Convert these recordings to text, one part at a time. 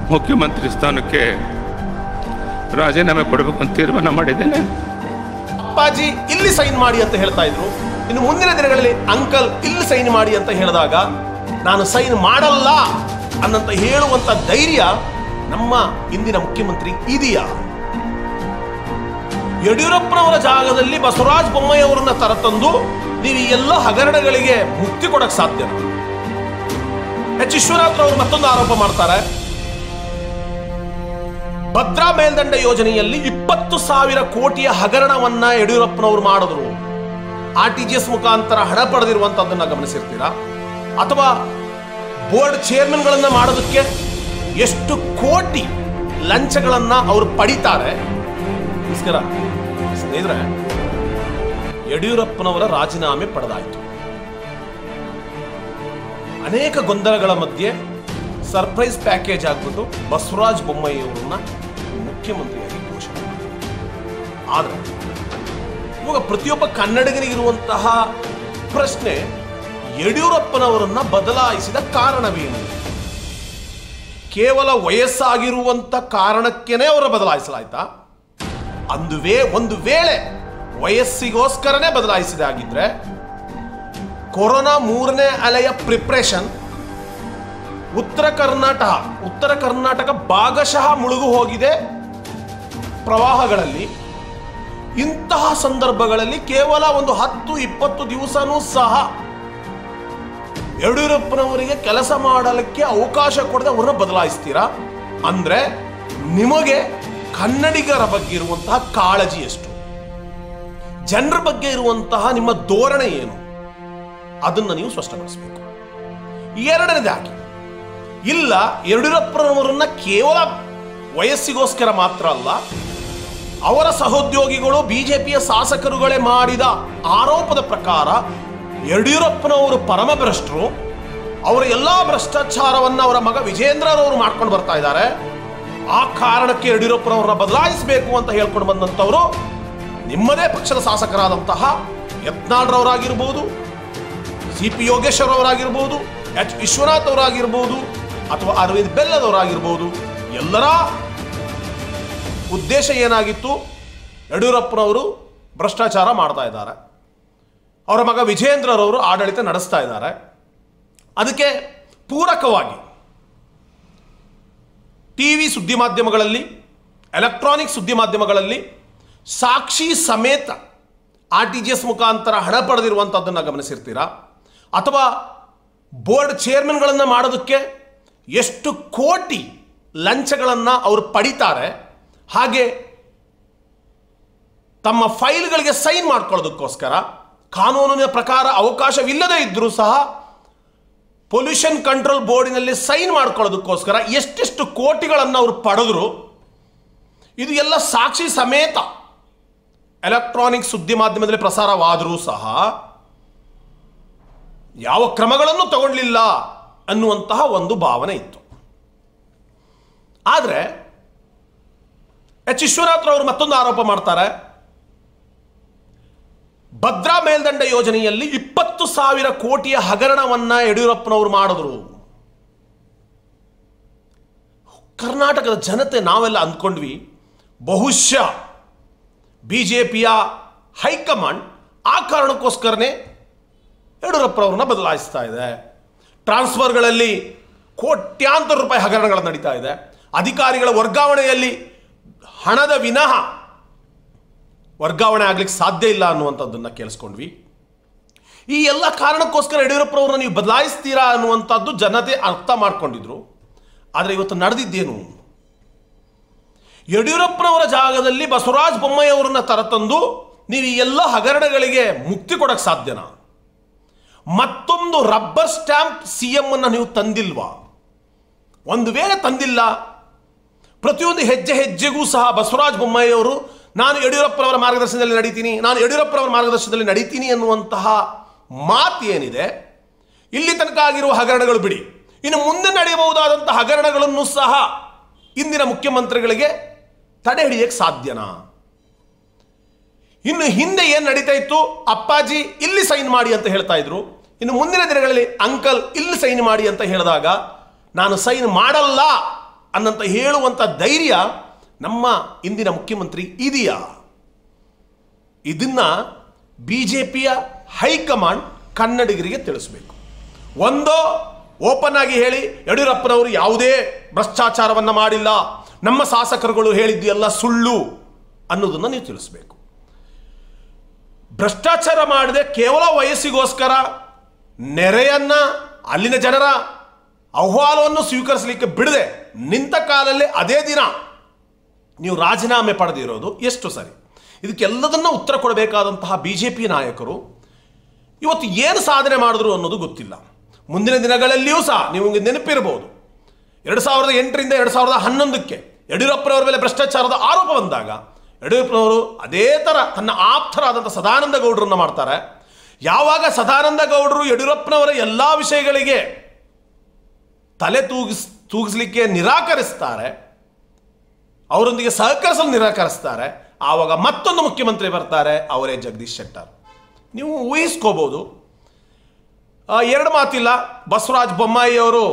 ಮುಖ್ಯಮಂತ್ರಿ ಸ್ಥಾನಕ್ಕೆ ರಾಜೀನಾಮೆ ಕೊಡಬೇಕು ಅಂತ ತೀರ್ಮಾನ ಮಾಡಿದ್ದೇನೆ ಅಪ್ಪಾಜಿ ಇಲ್ಲಿ ಸೈನ್ ಮಾಡಿ ಅಂತ ಹೇಳ್ತಾ ಇದ್ರು ಇನ್ನು ಮುಂದಿನ ದಿನಗಳಲ್ಲಿ ಅಂಕಲ್ ಇಲ್ಲಿ ಸೈನ್ ಮಾಡಿ ಅಂತ ಹೇಳಿದಾಗ ನಾನು ಸೈನ್ ಮಾಡಲ್ಲ ಅನ್ನಂತ ಹೇಳುವಂತ ಧೈರ್ಯ ನಮ್ಮ ಇಂದಿನ ಮುಖ್ಯಮಂತ್ರಿ ಇದೆಯಾ ಯಡಿಯೂರಪ್ಪನವರ ಜಾಗದಲ್ಲಿ ಬಸವರಾಜ ಬೊಮ್ಮಾಯಿ ಅವರನ್ನ ತರತಂದು ನೀವು ಈ ಎಲ್ಲ ಹಗರಣಗಳಿಗೆ ಮುಕ್ತಿ ಕೊಡಕ್ ಸಾಧ್ಯ ಎಚ್ ವಿಶ್ವನಾಥ್ ಅವರು ಮತ್ತೊಂದು ಆರೋಪ ಮಾಡ್ತಾರೆ ಭದ್ರಾ ಮೇಲ್ದಂಡ ಯೋಜನೆಯಲ್ಲಿ ಇಪ್ಪತ್ತು ಸಾವಿರ ಕೋಟಿಯ ಹಗರಣವನ್ನ ಯಡಿಯೂರಪ್ಪನವರು ಮಾಡಿದ್ರು ಆರ್ ಟಿ ಜಿ ಎಸ್ ಮುಖಾಂತರ ಹಣ ಪಡೆದಿರುವಂತದ್ದನ್ನ ಗಮನಿಸಿರ್ತೀರಾ ಅಥವಾ ಬೋರ್ಡ್ ಚೇರ್ಮನ್ಗಳನ್ನ ಮಾಡೋದಕ್ಕೆ ಎಷ್ಟು ಕೋಟಿ ಲಂಚಗಳನ್ನ ಅವರು ಪಡಿತಾರೆ ನಮಸ್ಕಾರ ಸ್ನೇಹಿತರೆ ಯಡಿಯೂರಪ್ಪನವರ ರಾಜೀನಾಮೆ ಪಡೆದಾಯಿತು ಅನೇಕ ಗೊಂದಲಗಳ ಮಧ್ಯೆ ಸರ್ಪ್ರೈಸ್ ಪ್ಯಾಕೇಜ್ ಆಗ್ಬಿಟ್ಟು ಬಸವರಾಜ ಬೊಮ್ಮಾಯಿ ಅವರನ್ನ ಮುಖ್ಯಮಂತ್ರಿಯಾಗಿ ಘೋಷಣೆ ಮಾಡಿದ್ರು. ಆದ್ರೆ ಇವಾಗ ಪ್ರತಿಯೊಬ್ಬ ಕನ್ನಡಿಗನಿಗಿರುವಂತಹ ಪ್ರಶ್ನೆ ಯಡಿಯೂರಪ್ಪನವರನ್ನ ಬದಲಾಯಿಸಿದ ಕಾರಣವೇನು ಕೇವಲ ವಯಸ್ಸಾಗಿರುವಂತ ಕಾರಣಕ್ಕೇನೆ ಅವರ ಬದಲಾಯಿಸಲಾಯ್ತಾ ಒಂದು ವೇ ಒಂದು ವೇಳೆ ವಯಸ್ಸಿಗೋಸ್ಕರನೇ ಬದಲಾಯಿಸಿದಾಗಿದ್ರೆ ಕೊರೋನಾ ಮೂರನೇ ಅಲೆಯ ಪ್ರಿಪ್ರೇಷನ್ ಉತ್ತರ ಕರ್ನಾಟಕ ಉತ್ತರ ಕರ್ನಾಟಕ ಭಾಗಶಃ ಮುಳುಗು ಹೋಗಿದೆ ಪ್ರವಾಹಗಳಲ್ಲಿ ಇಂತಹ ಸಂದರ್ಭಗಳಲ್ಲಿ ಕೇವಲ ಒಂದು ಹತ್ತು ಇಪ್ಪತ್ತು ದಿವಸನೂ ಸಹ ಯಡಿಯೂರಪ್ಪನವರಿಗೆ ಕೆಲಸ ಮಾಡಲಿಕ್ಕೆ ಅವಕಾಶ ಕೊಡದೆ ಅವರನ್ನ ಬದಲಾಯಿಸ್ತೀರಾ ಅಂದ್ರೆ ನಿಮಗೆ ಕನ್ನಡಿಗರ ಬಗ್ಗೆ ಇರುವಂತಹ ಕಾಳಜಿ ಎಷ್ಟು ಜನರ ಬಗ್ಗೆ ಇರುವಂತಹ ನಿಮ್ಮ ಧೋರಣೆ ಏನು ಅದನ್ನು ನೀವು ಸ್ಪಷ್ಟಪಡಿಸಬೇಕು ಎರಡನೇದಾಗಿ ಇಲ್ಲ ಯಡಿಯೂರಪ್ಪನವರನ್ನ ಕೇವಲ ವಯಸ್ಸಿಗೋಸ್ಕರ ಮಾತ್ರ ಅಲ್ಲ ಅವರ ಸಹೋದ್ಯೋಗಿಗಳು ಬಿಜೆಪಿಯ ಶಾಸಕರುಗಳೇ ಮಾಡಿದ ಆರೋಪದ ಪ್ರಕಾರ ಯಡಿಯೂರಪ್ಪನವರು ಪರಮ ಭ್ರಷ್ಟರು ಅವರ ಎಲ್ಲಾ ಭ್ರಷ್ಟಾಚಾರವನ್ನ ಅವರ ಮಗ ವಿಜೇಂದ್ರರವರು ಮಾಡ್ಕೊಂಡು ಬರ್ತಾ ಇದ್ದಾರೆ ಆ ಕಾರಣಕ್ಕೆ ಯಡಿಯೂರಪ್ಪನವರನ್ನ ಬದಲಾಯಿಸಬೇಕು ಅಂತ ಹೇಳ್ಕೊಂಡು ಬಂದಂಥವರು ನಿಮ್ಮದೇ ಪಕ್ಷದ ಶಾಸಕರಾದಂತಹ ಯತ್ನಾಳ್ರವರಾಗಿರ್ಬೋದು ಸಿ ಪಿ ಯೋಗೇಶ್ವರ್ ಅವರಾಗಿರ್ಬೋದು ಎಚ್ ವಿಶ್ವನಾಥ್ ಅವರಾಗಿರ್ಬೋದು ಅಥವಾ ಅರವಿಂದ್ ಬೆಲ್ಲದವರಾಗಿರ್ಬೋದು ಎಲ್ಲರ ಉದ್ದೇಶ ಏನಾಗಿತ್ತು ಯಡಿಯೂರಪ್ಪನವರು ಭ್ರಷ್ಟಾಚಾರ ಮಾಡ್ತಾ ಇದ್ದಾರೆ ಅವರ ಮಗ ವಿಜೇಂದ್ರರವರು ಆಡಳಿತ ನಡೆಸ್ತಾ ಇದ್ದಾರೆ ಅದಕ್ಕೆ ಪೂರಕವಾಗಿ ಟಿ ವಿ ಸುದ್ದಿ ಮಾಧ್ಯಮಗಳಲ್ಲಿ ಎಲೆಕ್ಟ್ರಾನಿಕ್ ಸುದ್ದಿ ಮಾಧ್ಯಮಗಳಲ್ಲಿ ಸಾಕ್ಷಿ ಸಮೇತ ಆರ್ ಟಿ ಜಿ ಎಸ್ ಮುಖಾಂತರ ಹಣ ಪಡೆದಿರುವಂಥದ್ದನ್ನು ಗಮನಿಸಿರ್ತೀರಾ ಅಥವಾ ಬೋರ್ಡ್ ಚೇರ್ಮನ್ಗಳನ್ನು ಮಾಡೋದಕ್ಕೆ ಎಷ್ಟು ಕೋಟಿ ಲಂಚಗಳನ್ನು ಅವರು ಪಡಿತಾರೆ ಹಾಗೆ ತಮ್ಮ ಫೈಲ್ಗಳಿಗೆ ಸೈನ್ ಮಾಡ್ಕೊಳ್ಳೋದಕ್ಕೋಸ್ಕರ ಕಾನೂನಿನ ಪ್ರಕಾರ ಅವಕಾಶವಿಲ್ಲದೇ ಇದ್ದರೂ ಸಹ ಪೊಲ್ಯೂಷನ್ ಕಂಟ್ರೋಲ್ ಬೋರ್ಡಿನಲ್ಲಿ ಸೈನ್ ಮಾಡ್ಕೊಳ್ಳೋದಕ್ಕೋಸ್ಕರ ಎಷ್ಟೆಷ್ಟು ಕೋಟಿಗಳನ್ನು ಅವರು ಪಡೆದ್ರು ಇದು ಎಲ್ಲ ಸಾಕ್ಷಿ ಸಮೇತ ಎಲೆಕ್ಟ್ರಾನಿಕ್ ಸುದ್ದಿ ಮಾಧ್ಯಮದಲ್ಲಿ ಪ್ರಸಾರವಾದರೂ ಸಹ ಯಾವ ಕ್ರಮಗಳನ್ನು ತಗೊಳ್ಳಿಲ್ಲ ಅನ್ನುವಂತಹ ಒಂದು ಭಾವನೆ ಇತ್ತು ಆದರೆ ಎಚ್ ವಿಶ್ವನಾಥ್ ಅವರು ಮತ್ತೊಂದು ಆರೋಪ ಮಾಡ್ತಾರೆ ಭದ್ರಾ ಮೇಲ್ದಂಡ ಯೋಜನೆಯಲ್ಲಿ ಇಪ್ಪತ್ತು ಸಾವಿರ ಕೋಟಿಯ ಹಗರಣವನ್ನ ಯಡಿಯೂರಪ್ಪನವರು ಮಾಡಿದ್ರು ಕರ್ನಾಟಕದ ಜನತೆ ನಾವೆಲ್ಲ ಅಂದ್ಕೊಂಡ್ವಿ ಬಹುಶಃ ಬಿಜೆಪಿಯ ಹೈಕಮಾಂಡ್ ಆ ಕಾರಣಕ್ಕೋಸ್ಕರನೇ ಯಡಿಯೂರಪ್ಪನವ್ರನ್ನ ಬದಲಾಯಿಸ್ತಾ ಇದೆ ಟ್ರಾನ್ಸ್ಫರ್ಗಳಲ್ಲಿ ಕೋಟ್ಯಾಂತರ ರೂಪಾಯಿ ಹಗರಣಗಳು ನಡೀತಾ ಇದೆ ಅಧಿಕಾರಿಗಳ ವರ್ಗಾವಣೆಯಲ್ಲಿ ಹಣದ ವಿನಃ ವರ್ಗಾವಣೆ ಆಗ್ಲಿಕ್ಕೆ ಸಾಧ್ಯ ಇಲ್ಲ ಅನ್ನುವಂಥದ್ದನ್ನು ಕೇಳಿಸ್ಕೊಂಡ್ವಿ ಈ ಎಲ್ಲ ಕಾರಣಕ್ಕೋಸ್ಕರ ಯಡಿಯೂರಪ್ಪನವ್ರನ್ನ ನೀವು ಬದಲಾಯಿಸ್ತೀರಾ ಅನ್ನುವಂಥದ್ದು ಜನತೆ ಅರ್ಥ ಮಾಡ್ಕೊಂಡಿದ್ರು ಆದರೆ ಇವತ್ತು ನಡೆದಿದ್ದೇನು ಯಡಿಯೂರಪ್ಪನವರ ಜಾಗದಲ್ಲಿ ಬಸವರಾಜ ಬೊಮ್ಮಾಯಿ ಅವರನ್ನ ತರತಂದು ನೀವು ಈ ಎಲ್ಲ ಹಗರಣಗಳಿಗೆ ಮುಕ್ತಿ ಕೊಡಕ್ಕೆ ಸಾಧ್ಯನಾ ಮತ್ತೊಂದು ರಬ್ಬರ್ ಸ್ಟ್ಯಾಂಪ್ ಸಿ ಎಂ ಅನ್ನ ನೀವು ತಂದಿಲ್ವಾ ಒಂದು ವೇಳೆ ತಂದಿಲ್ಲ ಪ್ರತಿಯೊಂದು ಹೆಜ್ಜೆ ಹೆಜ್ಜೆಗೂ ಸಹ ಬಸವರಾಜ ಬೊಮ್ಮಾಯಿ ಅವರು ನಾನು ಯಡಿಯೂರಪ್ಪನವರ ಮಾರ್ಗದರ್ಶನದಲ್ಲಿ ನಡೀತೀನಿ ನಾನು ಯಡಿಯೂರಪ್ಪನವರ ಮಾರ್ಗದರ್ಶನದಲ್ಲಿ ನಡೀತೀನಿ ಅನ್ನುವಂತಹ ಮಾತು ಏನಿದೆ ಇಲ್ಲಿ ತನಕ ಆಗಿರುವ ಹಗರಣಗಳು ಬಿಡಿ ಇನ್ನು ಮುಂದೆ ನಡೆಯಬಹುದಾದಂತಹ ಹಗರಣಗಳನ್ನು ಸಹ ಇಂದಿನ ಮುಖ್ಯಮಂತ್ರಿಗಳಿಗೆ ತಡೆ ಹಿಡಿಯಕ್ಕೆ ಸಾಧ್ಯನಾ ಇನ್ನು ಹಿಂದೆ ಏನು ನಡೀತಾ ಇತ್ತು ಅಪ್ಪಾಜಿ ಇಲ್ಲಿ ಸೈನ್ ಮಾಡಿ ಅಂತ ಹೇಳ್ತಾ ಇದ್ರು ಇನ್ನು ಮುಂದಿನ ದಿನಗಳಲ್ಲಿ ಅಂಕಲ್ ಇಲ್ಲಿ ಸೈನ್ ಮಾಡಿ ಅಂತ ಹೇಳಿದಾಗ ನಾನು ಸೈನ್ ಮಾಡಲ್ಲ ಅನ್ನಂತ ಹೇಳುವಂಥ ಧೈರ್ಯ ನಮ್ಮ ಇಂದಿನ ಮುಖ್ಯಮಂತ್ರಿ ಇದೆಯಾ ಇದನ್ನ ಬಿ ಜೆ ಪಿಯ ಹೈಕಮಾಂಡ್ ಕನ್ನಡಿಗರಿಗೆ ತಿಳಿಸ್ಬೇಕು ಒಂದೋ ಓಪನ್ ಆಗಿ ಹೇಳಿ ಯಡಿಯೂರಪ್ಪನವರು ಯಾವುದೇ ಭ್ರಷ್ಟಾಚಾರವನ್ನು ಮಾಡಿಲ್ಲ ನಮ್ಮ ಶಾಸಕರುಗಳು ಹೇಳಿದ್ದು ಎಲ್ಲ ಸುಳ್ಳು ಅನ್ನೋದನ್ನು ನೀವು ತಿಳಿಸ್ಬೇಕು ಭ್ರಷ್ಟಾಚಾರ ಮಾಡದೆ ಕೇವಲ ವಯಸ್ಸಿಗೋಸ್ಕರ ನೆರೆಯನ್ನ ಅಲ್ಲಿನ ಜನರ ಅಹ್ವಾಲವನ್ನು ಸ್ವೀಕರಿಸಲಿಕ್ಕೆ ಬಿಡದೆ ನಿಂತ ಕಾಲಲ್ಲಿ ಅದೇ ದಿನ ನೀವು ರಾಜೀನಾಮೆ ಪಡೆದಿರೋದು ಎಷ್ಟು ಸರಿ ಇದಕ್ಕೆಲ್ಲದನ್ನ ಉತ್ತರ ಕೊಡಬೇಕಾದಂತಹ ಬಿ ಜೆ ಪಿ ನಾಯಕರು ಇವತ್ತು ಏನು ಸಾಧನೆ ಮಾಡಿದ್ರು ಅನ್ನೋದು ಗೊತ್ತಿಲ್ಲ ಮುಂದಿನ ದಿನಗಳಲ್ಲಿಯೂ ಸಹ ನಿಮಗೆ ನೆನಪಿರಬಹುದು ಎರಡು ಸಾವಿರದ ಎಂಟರಿಂದ ಎರಡು ಸಾವಿರದ ಹನ್ನೊಂದಕ್ಕೆ ಯಡಿಯೂರಪ್ಪನವರ ಮೇಲೆ ಭ್ರಷ್ಟಾಚಾರದ ಆರೋಪ ಬಂದಾಗ ಯಡಿಯೂರಪ್ಪನವರು ಅದೇ ಥರ ತನ್ನ ಆಪ್ತರಾದಂಥ ಸದಾನಂದ ಗೌಡರನ್ನ ಮಾಡ್ತಾರೆ ಯಾವಾಗ ಸದಾನಂದ ಗೌಡರು ಯಡಿಯೂರಪ್ಪನವರ ಎಲ್ಲ ವಿಷಯಗಳಿಗೆ ತಲೆ ತೂಗಿಸ್ ತೂಗಿಸ್ಲಿಕ್ಕೆ ನಿರಾಕರಿಸ್ತಾರೆ ಅವರೊಂದಿಗೆ ಸಹಕರಿಸಲು ನಿರಾಕರಿಸ್ತಾರೆ ಆವಾಗ ಮತ್ತೊಂದು ಮುಖ್ಯಮಂತ್ರಿ ಬರ್ತಾರೆ ಅವರೇ ಜಗದೀಶ್ ಶೆಟ್ಟರ್ ನೀವು ಊಹಿಸ್ಕೋಬಹುದು ಆ, ಎರಡು ಮಾತಿಲ್ಲ ಬಸವರಾಜ ಬೊಮ್ಮಾಯಿ ಅವರು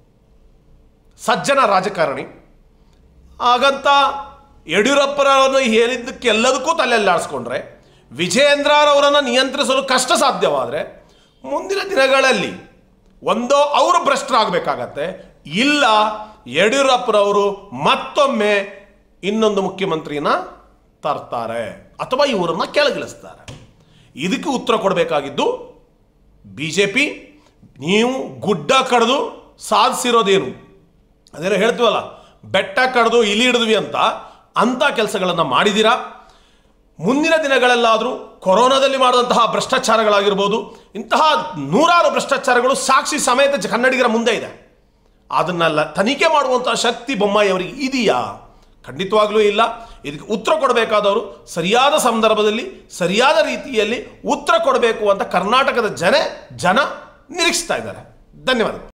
ಸಜ್ಜನ ರಾಜಕಾರಣಿ ಹಾಗಂತ ಯಡಿಯೂರಪ್ಪರವರನ್ನು ಹೇಳಿದ್ದಕ್ಕೆಲ್ಲದಕ್ಕೂ ತಲೆಯಲ್ಲಾಡಿಸ್ಕೊಂಡ್ರೆ ವಿಜಯೇಂದ್ರರವರನ್ನು ನಿಯಂತ್ರಿಸಲು ಕಷ್ಟ ಸಾಧ್ಯವಾದರೆ ಮುಂದಿನ ದಿನಗಳಲ್ಲಿ ಒಂದೋ ಅವರು ಭ್ರಷ್ಟರಾಗಬೇಕಾಗತ್ತೆ ಇಲ್ಲ ಯಡಿಯೂರಪ್ಪರವರು ಮತ್ತೊಮ್ಮೆ ಇನ್ನೊಂದು ಮುಖ್ಯಮಂತ್ರಿನ ತರ್ತಾರೆ ಅಥವಾ ಇವರನ್ನ ಕೆಳಗಿಳಿಸ್ತಾರೆ ಇದಕ್ಕೆ ಉತ್ತರ ಕೊಡಬೇಕಾಗಿದ್ದು ಬಿ ಜೆ ಪಿ ನೀವು ಗುಡ್ಡ ಕಡ್ದು ಸಾಧಿಸಿರೋದೇನು ಅದೇನೋ ಹೇಳ್ತೀವಲ್ಲ ಬೆಟ್ಟ ಕಡ್ದು ಇಲಿ ಹಿಡಿದ್ವಿ ಅಂತ ಅಂಥ ಕೆಲಸಗಳನ್ನು ಮಾಡಿದ್ದೀರಾ ಮುಂದಿನ ದಿನಗಳಲ್ಲಾದರೂ ಕೊರೋನಾದಲ್ಲಿ ಮಾಡಿದಂತಹ ಭ್ರಷ್ಟಾಚಾರಗಳಾಗಿರ್ಬೋದು ಇಂತಹ ನೂರಾರು ಭ್ರಷ್ಟಾಚಾರಗಳು ಸಾಕ್ಷಿ ಸಮೇತ ಜ- ಕನ್ನಡಿಗರ ಮುಂದೆ ಇದೆ ಅದನ್ನೆಲ್ಲ ತನಿಖೆ ಮಾಡುವಂತಹ ಶಕ್ತಿ ಬೊಮ್ಮಾಯಿ ಅವರಿಗೆ ಇದೆಯಾ ಖಂಡಿತವಾಗ್ಲೂ ಇಲ್ಲ ಇದಕ್ಕೆ ಉತ್ತರ ಕೊಡಬೇಕಾದವರು ಸರಿಯಾದ ಸಂದರ್ಭದಲ್ಲಿ ಸರಿಯಾದ ರೀತಿಯಲ್ಲಿ ಉತ್ತರ ಕೊಡಬೇಕು ಅಂತ ಕರ್ನಾಟಕದ ಜನ ಜನ ನಿರೀಕ್ಷಿಸ್ತಾ ಇದ್ದಾರೆ ಧನ್ಯವಾದ